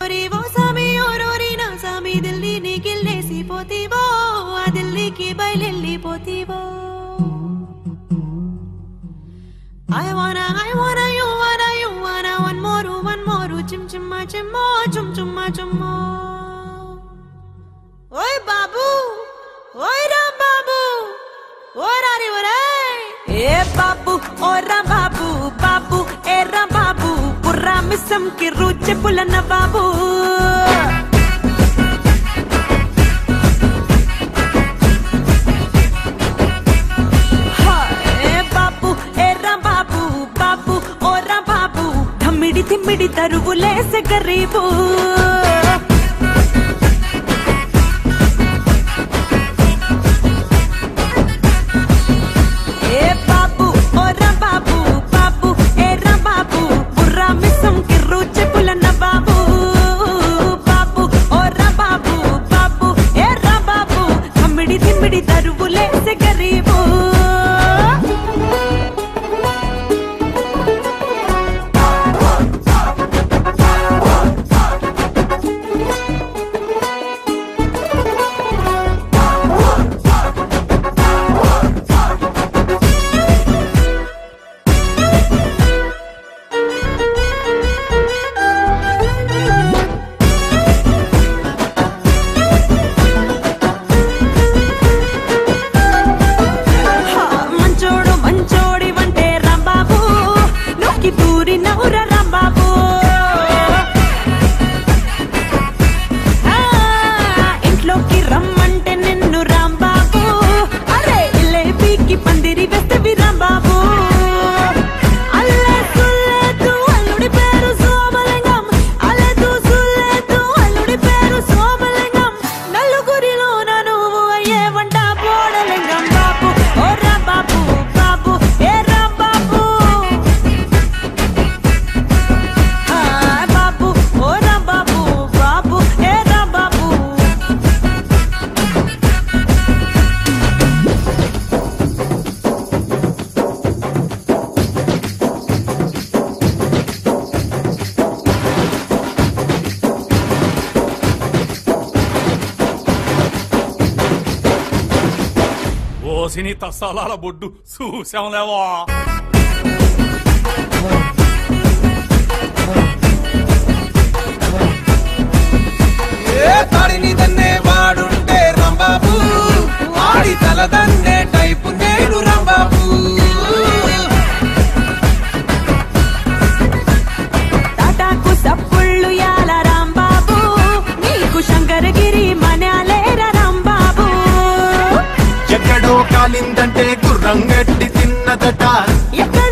ఓ సామి ఓరోరి నా సామి ఢిల్లీని గిల్లేసిపోతీవో ఆ ఢిల్లీకి బయలెళ్ళిపోతీవో I wanna, I wanna, you wanna, you wanna, one more, one more, chim chimma chimmo, chum chumma chummo. Oi babu, oi ram babu, oi rari orai. A Babu oh ram Babu Babu A ram బాబు పుర్రా మిస్సం కి రుచి పులన్న బాబు ఏ బాబు ఏ ram బాబు బాబు ఓ ram బాబు ధమ్మిడి తిమ్మిడి తరువులేసే గరీబు ఏ బాబు ఓ ram బాబు బాబు ఏ ram బాబు బుర్రా మిస్సం కి రుచి పులన్న బాబు బాబు ఓ ram బాబు బాబు ఏ ram బాబు ధమ్మిడి తిమ్మిడి తరువులేసే గరీబు మంచోడు మంచోడి వంటే రాంబాబు నొక్కి దూరి నవ్వుర రాంబాబు ఆ, ఇంట్లోకి రమ్మంటే నిన్ను రాంబాబు అరే ఇలేబీకి పందిరి వేస్తే రాంబాబు అల్లే సుల్లేదు అల్లుడి పేరు సోమలింగం అల్లెదు సుల్లేదు అల్లుడి పేరు సోమలింగం నలుగురిలో నువ్వు అయ్యే వంట బోడలింగం బాబు ఓ రాంబాబు బాబు ఏ రాంబాబు ఆ, బాబు ఓ రాంబాబు బాబు ఏ రాంబాబు ఓసిని తస్సాలాల బొడ్డు చూసాంలేవా ఏ తాడిని దన్నే వాడుంటే రంబాబు ఆడి తల దన్నే టైపు నేను రంబాబు టాటాకు సప్పుళ్ళు యాల రాంబాబు నీకు శంకరగిరి మనాలేర రాంబాబు ఎక్కడో కాలిందంటే గుర్రం గట్టి తిన్నదట ఎక్కడ